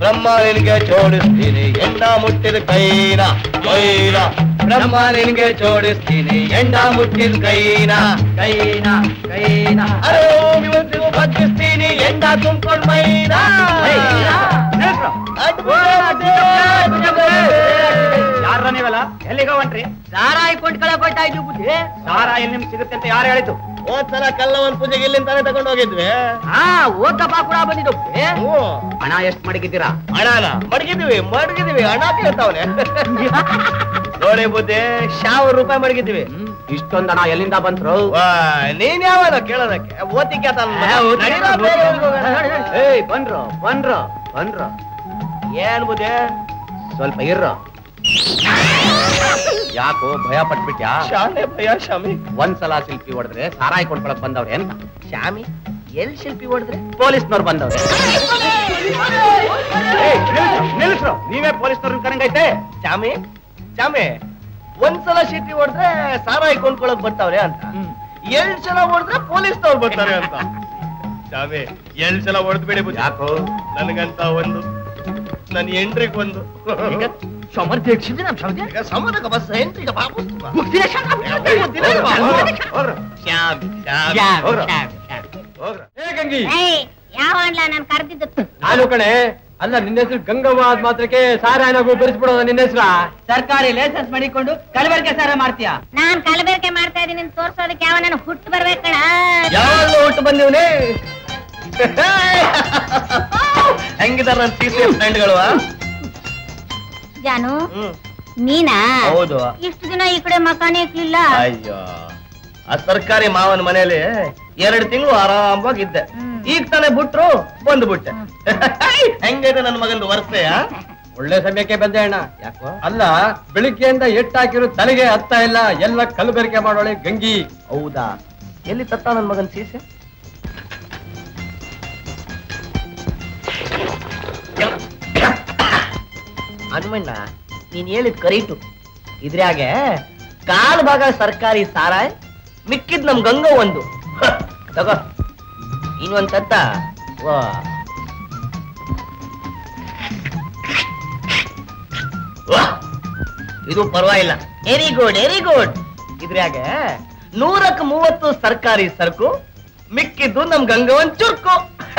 ಬ್ರಹ್ಮ ನಿನಗೆ ಜೋಡಿಸ್ತೀನಿ ಎಂಡ ಮುಟ್ಟಿದ ಕೈನ ಕೈನ ಬ್ರಹ್ಮ ನಿನಗೆ ಜೋಡಿಸ್ತೀನಿ ಎಂಡ ಮುಟ್ಟಿದ ಕೈನ ಕೈನ ಕೈನ ಅರೋ ಇವತ್ತಿಗೂ ಬಗ್ಗಿಸ್ತೀನಿ ಎಂಡ ತುಂಬ್ಕೊಂಡ್ ಮೈನ ಯಾರ ನೀವಲ್ಲ ಎಲ್ಲಿಗ ಹೊಂಟ್ರಿ ಸಾರಾಯಿ ಕೊಂಡ್ಕೊಳಕ್ ಹೋಯ್ತಾ ಇದ್ವಿ ಬುದ್ಧಿ ಸಾರ ಎಲ್ಲಿ ನಿಮ್ಗೆ ಸಿಗುತ್ತೆ ಅಂತ ಯಾರು ಹೇಳಿತು ಹೋದ್ಸಲ ಕಲ್ಲವನ್ ಪೂಜೆಗೆ ಇಲ್ಲಿಂದಾನೆ ತಗೊಂಡು ಹೋಗಿದ್ವಿ ಹಾ ಓದಪ್ಪ ಕೂಡ ಬಂದಿದ್ದು ಹ್ಞೂ ಹಣ ಎಷ್ಟು ಮಡಗಿದ್ದೀರಾ ಹಣನ ಮಡಗಿದೀವಿ ಮಡಗಿದೀವಿ ಹಣ ಕೇಳ್ತಾವನೆ ನೋಡಿ ಬುದ್ಧಿ ಸಾವಿರ ರೂಪಾಯಿ ಮಡಗಿದೀವಿ ಇಷ್ಟೊಂದು ಹಣ ಎಲ್ಲಿಂದ ಬಂತ್ರು ವಾ, ನೀನ್ ಯಾವನ ಕೇಳೋದಕ್ಕೆ ಓತಿಕೆ ಏಯ್ ಬಂದ್ರು ಬಂದ್ರು ಬಂದ್ರು ಏನ್ ಬುದ್ಧಿ ಸ್ವಲ್ಪ ಇರ್ರು ಯಾಕೋ ಭಯ ಪಟ್ಬಿಟ್ಯಾ ಶಾಲೆ ಭಯ ಶಾಮಿ ಒಂದ್ಸಲ ಶಿಲ್ಪಿ ಹೊಡೆದ್ರೆ ಸಾರಾಯಿ ಕೊಂಡ್ಕೊಳಕ್ ಬಂದವ್ರೆ ಅಂತ ಶಾಮಿ ಎಲ್ ಶಿಲ್ಪಿ ಹೊಡೆದ್ರೆ ಪೊಲೀಸ್ನವ್ರು ಬಂದವ್ರೆ ಏಯ್, ನಿಲ್ಸ್ರು, ನಿಲ್ಸ್ರು ನೀವೇ ಪೊಲೀಸ್ನವ್ರನ್ನ ಕರಂಗೈತೆ ಶಾಮಿ ಶಾಮಿ ಒಂದ್ಸಲ ಶಿಲ್ಪಿ ಹೊಡೆದ್ರೆ ಸಾರಾಯಿ ಕೊಂಡ್ಕೊಳಕ್ ಬರ್ತಾವ್ರೆ ಅಂತ ಎರಡ್ ಸಲ ಹೊಡೆದ್ರೆ ಪೊಲೀಸ್ನವ್ರು ಬರ್ತಾರೆ ಅಂತ ಶಾಮಿ ಎರಡ್ ಸಲ ಹೊಡೆದ್ಬಿಡಿ ಬುದ್ಧಿ ಯಾಕೋ ನನಗಂತ ಒಂದು ನನ್ನ ಎಂಟ್ರಿಗೆ ಒಂದು ಸಮರ್ಥ ಯಕ್ಷಿಸಿ ನಮ್ ಸಮರ್ಥ ಈಗ ಸಮಾನಕ ಬಸ್ ಎಂಟ್ರಿಗೆ ಬಾಬು ಹೋಗ್ರು. ಶ್ಯಾಮ್ ಶ್ಯಾಮ್ ಹೋಗ್ರು. ಹೋಗ್ರ ಏಯ್ ಯಾವ ಅನ್ಲ ನಾನು ಕರೆದಿದ್ದು ನಾನು ಕಣೆ ಅಲ್ಲ ನಿನ್ನ ಹೆಸರು ಗಂಗವ್ವ ಆದ್ ಮಾತ್ರಕ್ಕೆ ಸಾರಾಯಣಗೂ ಬೆರೆಸ್ಬಿಡೋದ ನಿನ್ನ ಹೆಸರ ಸರ್ಕಾರಿ ಲೈಸೆನ್ಸ್ ಮಾಡಿಕೊಂಡು ಕಲಬೆರಕೆ ಸಾರ ಮಾಡ್ತೀಯ ನಾನ್ ಕಲಬೆರಕೆ ಮಾಡ್ತಾ ಇದೀನಿ ಅಂತ ತೋರ್ಸೋದಕ್ಕೆ ಯಾವ ನಾನು ಹುಟ್ಟು ಬರ್ಬೇಕಣ ಯಾವಾಗ್ಲೂ ಹುಟ್ಟು ಬಂದಿವ್ನಿ ಹೆಂಗಿದಾರ ನನ್ನ ಸಿ ಸಿ ಫ್ರೆಂಡ್ಗಳು ಜಾನು ಹ್ಮ್ ನೀನಾ ಹೌದು ಇಷ್ಟು ದಿನ ಈ ಕಡೆ ಮಕಾನೇ ಇಕ್ಲಿಲ್ಲ ಅಯ್ಯೋ ಆ ಸರ್ಕಾರಿ ಮಾವನ ಮನೇಲಿ ಎರಡು ತಿಂಗಳು ಆರಾಮವಾಗಿದ್ದೆ ಹ್ಮ್. ಈಗ ತಾನೇ ಬಿಟ್ರು ಬಂದ್ಬಿಟ್ಟೆ ಹೆಂಗೈತೆ ನನ್ನ ಮಗಂದು ವರ್ಷೆ ಒಳ್ಳೆ ಸಮಯಕ್ಕೆ ಬಂದೆ ಅಣ್ಣ ಯಾಕೋ ಅಲ್ಲ ಬೆಳಿಗ್ಗೆಯಿಂದ ಎಟ್ಟಾಕಿರೋ ತಲೆಗೆ ಹತ್ತ ಇಲ್ಲ ಎಲ್ಲ ಕಲಬೆರಕೆ ಮಾಡೋಳೆ ಗಂಗಿ ಹೌದಾ ಎಲ್ಲಿ ತತ್ತ ನನ್ನ ಮಗನ್ ಸೀಸೆ ಹನುಮಣ್ಣ ನೀನ್ ಹೇಳಿದ್ ಕರೀಟು ಇದ್ರಾಗೆ ಕಾಲ್ ಭಾಗ ಸರ್ಕಾರಿ ಸಾರಾಯ್ ಮಿಕ್ಕಿದ್ ನಮ್ ಗಂಗ ಒಂದು ಹ, ತಗೋ ಇನ್ನೊಂದ್ ತತ್ತ ವಾ ವಾ, ಇದು ಪರವಾಗಿಲ್ಲ ವೆರಿ ಗುಡ್ ವೆರಿ ಗುಡ್ ಇದ್ರಾಗೆ ನೂರಕ್ಕೆ ಮೂವತ್ತು ಸರ್ಕಾರಿ ಸರಕು ಮಿಕ್ಕಿದ್ದು ನಮ್ ಗಂಗವನ್ ಚುರ್ಕು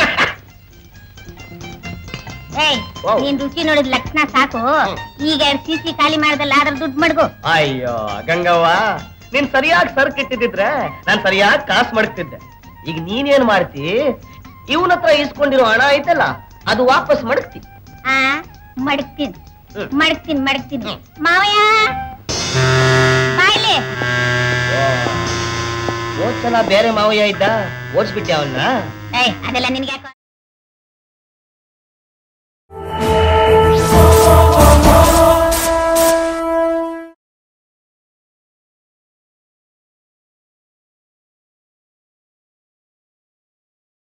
ಏಯ್ ವಾವ್. ನೀನ್ ರುಚಿ ನೋಡಿದ ಲಕ್ಷಣ ಸಾಕು ಈಗ ಎರಡ್ ಸಿ ಸಿ ಖಾಲಿ ಮಾಡ್ದಲ್ಲ ಅದ್ರ ದುಡ್ಡು ಮಡ್ಗು ಅಯ್ಯೋ ಗಂಗವ್ವ ನೀನ್ ಸರಿಯಾಗಿ ಸರಕು ಇಟ್ಟಿದ್ರೆ ನಾನ್ ಸರಿಯಾಗಿ ಕಾಸು ಮಡಗ್ತಿದ್ದೆ ಈಗ ನೀನೇನ್ ಮಾಡ್ತಿ ಇವನ ಹತ್ರ ಇಸ್ಕೊಂಡಿರೋ ಹಣ ಐತಲ್ಲ ಅದು ವಾಪಸ್ ಮಡಗ್ತಿ ಆ ಮಡಗ್ತೀನಿ ಹ್ಮ್. ಮಡಗ್ತೀನಿ ಮಡಗ್ತೀನಿ ಮಾವಯ್ಯ ಬಾಯ್ಲಿ ಹೋದ್ಸಲ ಬೇರೆ ಮಾವಯ್ಯ ಇದ್ದ ಓಡಿಸ್ಬಿಟ್ಟೆ ಅವನ್ನ ಏಯ್ ಅದೆಲ್ಲ ನಿನ್ಗೆ ಯಾಕೋ